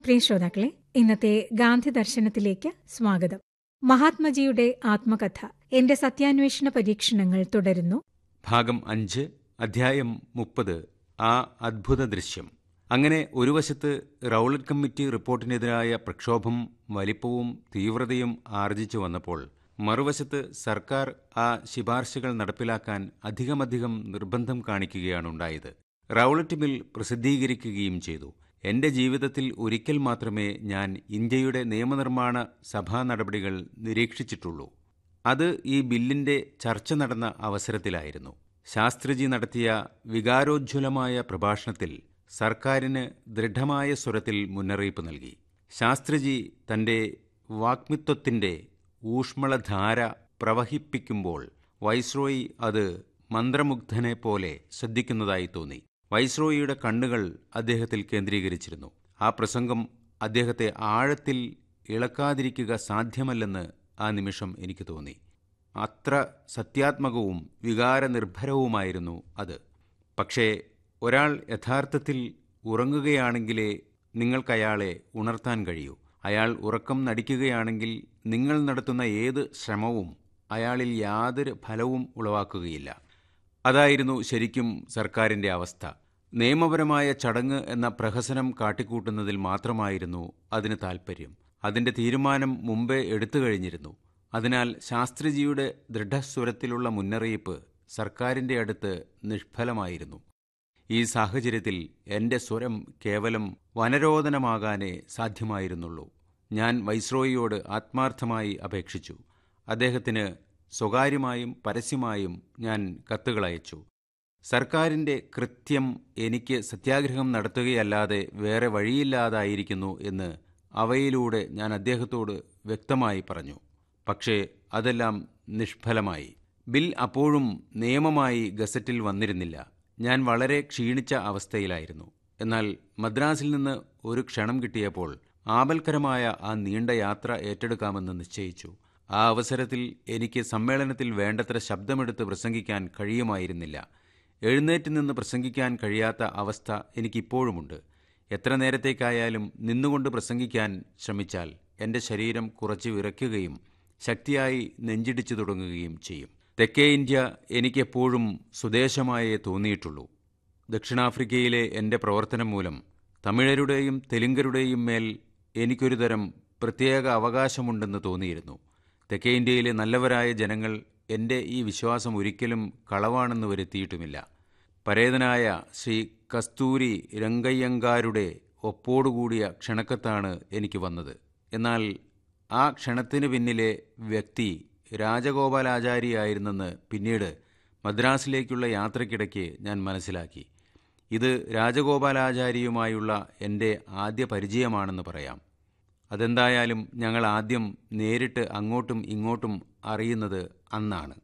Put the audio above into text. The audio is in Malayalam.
പ്രിയ ശ്രോതാക്കളെ ഇന്നത്തെ ഗാന്ധി ദർശനത്തിലേക്ക് സ്വാഗതം മഹാത്മജിയുടെ ആത്മകഥ എന്റെ സത്യാന്വേഷണ പരീക്ഷണങ്ങൾ തുടരുന്നു ഭാഗം അഞ്ച് അധ്യായം മുപ്പത് ആ അദ്ഭുത ദൃശ്യം അങ്ങനെ ഒരു വശത്ത് റൗളറ്റ് കമ്മിറ്റി റിപ്പോർട്ടിനെതിരായ പ്രക്ഷോഭം വലിപ്പവും തീവ്രതയും ആർജിച്ചു വന്നപ്പോൾ മറുവശത്ത് സർക്കാർ ആ ശിപാർശകൾ നടപ്പിലാക്കാൻ അധികമധികം നിർബന്ധം കാണിക്കുകയാണുണ്ടായത് റൗളറ്റ് ബിൽ പ്രസിദ്ധീകരിക്കുകയും ചെയ്തു എന്റെ ജീവിതത്തിൽ ഒരിക്കൽ മാത്രമേ ഞാൻ ഇന്ത്യയുടെ നിയമനിർമ്മാണ സഭാ നടപടികൾ നിരീക്ഷിച്ചിട്ടുള്ളൂ അത് ഈ ബില്ലിന്റെ ചർച്ച നടന്ന അവസരത്തിലായിരുന്നു ശാസ്ത്രിജി നടത്തിയ വികാരോജ്വലമായ പ്രഭാഷണത്തിൽ സർക്കാരിന് ദൃഢമായ സ്വരത്തിൽ മുന്നറിയിപ്പ് നൽകി ശാസ്ത്രിജി തന്റെ വാഗ്മിത്വത്തിന്റെ ഊഷ്മളധാര പ്രവഹിപ്പിക്കുമ്പോൾ വൈസ്രോയി അത് മന്ത്രമുഗ്ധനെ പോലെ ശ്രദ്ധിക്കുന്നതായി തോന്നി വൈസ്രോയിയുടെ കണ്ണുകൾ അദ്ദേഹത്തിൽ കേന്ദ്രീകരിച്ചിരുന്നു ആ പ്രസംഗം അദ്ദേഹത്തെ ആഴത്തിൽ ഇളക്കാതിരിക്കുക സാധ്യമല്ലെന്ന് ആ നിമിഷം എനിക്ക് തോന്നി അത്ര സത്യാത്മകവും വികാരനിർഭരവുമായിരുന്നു അത് പക്ഷേ ഒരാൾ യഥാർത്ഥത്തിൽ ഉറങ്ങുകയാണെങ്കിലേ നിങ്ങൾക്കയാളെ ഉണർത്താൻ കഴിയൂ അയാൾ ഉറക്കം നടിക്കുകയാണെങ്കിൽ നിങ്ങൾ നടത്തുന്ന ഏത് ശ്രമവും അയാളിൽ യാതൊരു ഫലവും ഉളവാക്കുകയില്ല അതായിരുന്നു ശരിക്കും സർക്കാരിന്റെ അവസ്ഥ നിയമപരമായ ചടങ്ങ് എന്ന പ്രഹസനം കാട്ടിക്കൂട്ടുന്നതിൽ മാത്രമായിരുന്നു അതിന് താൽപ്പര്യം അതിന്റെ തീരുമാനം മുമ്പേ എടുത്തു കഴിഞ്ഞിരുന്നു അതിനാൽ ശാസ്ത്രിജിയുടെ ദൃഢസ്വരത്തിലുള്ള മുന്നറിയിപ്പ് സർക്കാരിന്റെ അടുത്ത് നിഷ്ഫലമായിരുന്നു ഈ സാഹചര്യത്തിൽ എന്റെ സ്വരം കേവലം വനരോധനമാകാനേ സാധ്യമായിരുന്നുള്ളൂ ഞാൻ വൈസ്രോയിയോട് ആത്മാർത്ഥമായി അപേക്ഷിച്ചു അദ്ദേഹത്തിന് സ്വകാര്യമായും പരസ്യമായും ഞാൻ കത്തുകളയച്ചു സർക്കാരിന്റെ കൃത്യം എനിക്ക് സത്യാഗ്രഹം നടത്തുകയല്ലാതെ വേറെ വഴിയില്ലാതായിരിക്കുന്നു എന്ന് അവയിലൂടെ ഞാൻ അദ്ദേഹത്തോട് വ്യക്തമായി പറഞ്ഞു പക്ഷേ അതെല്ലാം നിഷ്ഫലമായി ബിൽ അപ്പോഴും നിയമമായി ഗസറ്റിൽ വന്നിരുന്നില്ല ഞാൻ വളരെ ക്ഷീണിച്ച അവസ്ഥയിലായിരുന്നു എന്നാൽ മദ്രാസിൽ നിന്ന് ഒരു ക്ഷണം കിട്ടിയപ്പോൾ ആപൽക്കരമായ ആ നീണ്ട യാത്ര ഏറ്റെടുക്കാമെന്ന് നിശ്ചയിച്ചു ആ അവസരത്തിൽ എനിക്ക് സമ്മേളനത്തിൽ വേണ്ടത്ര ശബ്ദമെടുത്ത് പ്രസംഗിക്കാൻ കഴിയുമായിരുന്നില്ല എഴുന്നേറ്റ് നിന്ന് പ്രസംഗിക്കാൻ കഴിയാത്ത അവസ്ഥ എനിക്കിപ്പോഴുമുണ്ട് എത്ര നേരത്തേക്കായാലും നിന്നുകൊണ്ട് പ്രസംഗിക്കാൻ ശ്രമിച്ചാൽ എൻ്റെ ശരീരം കുറച്ച് വിറയ്ക്കുകയും ശക്തിയായി നെഞ്ചിടിച്ചു തുടങ്ങുകയും ചെയ്യും തെക്കേ ഇന്ത്യ എനിക്കെപ്പോഴും സ്വദേശമായേ തോന്നിയിട്ടുള്ളൂ ദക്ഷിണാഫ്രിക്കയിലെ എൻ്റെ പ്രവർത്തനം മൂലം തമിഴരുടെയും തെലുങ്കരുടെയും മേൽ എനിക്കൊരു തരം പ്രത്യേക അവകാശമുണ്ടെന്ന് തോന്നിയിരുന്നു തെക്കേ ഇന്ത്യയിലെ നല്ലവരായ ജനങ്ങൾ എൻ്റെ ഈ വിശ്വാസം ഒരിക്കലും കളവാണെന്ന് വരുത്തിയിട്ടുമില്ല പരേതനായ ശ്രീ കസ്തൂരി രംഗയ്യങ്കാരുടെ ഒപ്പോടുകൂടിയ ക്ഷണക്കത്താണ് എനിക്ക് വന്നത് എന്നാൽ ആ ക്ഷണത്തിന് പിന്നിലെ വ്യക്തി രാജഗോപാലാചാരിയായിരുന്നെന്ന് പിന്നീട് മദ്രാസിലേക്കുള്ള യാത്രക്കിടയ്ക്ക് ഞാൻ മനസ്സിലാക്കി ഇത് രാജഗോപാലാചാരിയുമായുള്ള എൻ്റെ ആദ്യ പരിചയമാണെന്ന് പറയാം അതെന്തായാലും ഞങ്ങൾ ആദ്യം നേരിട്ട് അങ്ങോട്ടും ഇങ്ങോട്ടും അറിയുന്നത് അന്നാണ്